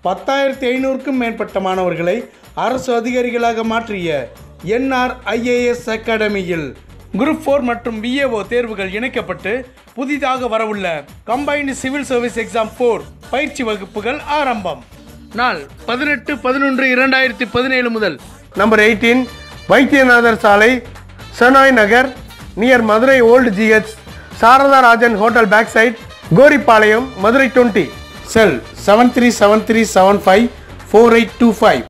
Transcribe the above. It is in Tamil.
பத்தாயிரத்தி ஐநூறுக்கும் மேற்பட்ட மாணவர்களை அரசு அதிகாரிகளாக மாற்றிய என்ஆர் ஐஏஎஸ் அகாடமியில் குரூப் ஃபோர் மற்றும் பிஏஓ தேர்வுகள் இணைக்கப்பட்டு புதிதாக வரவுள்ள combined civil service exam four பயிற்சி வகுப்புகள் ஆரம்பம் நாள் பதினெட்டு பதினொன்று இரண்டாயிரத்தி பதினேழு முதல் நம்பர் எயிட்டீன் வைத்தியநாதர் சாலை Shenoy Nagar near Madurai old GH Saradha Rajan hotel back side Goripalayam Madurai twenty cell seven three seven three seven five four eight two five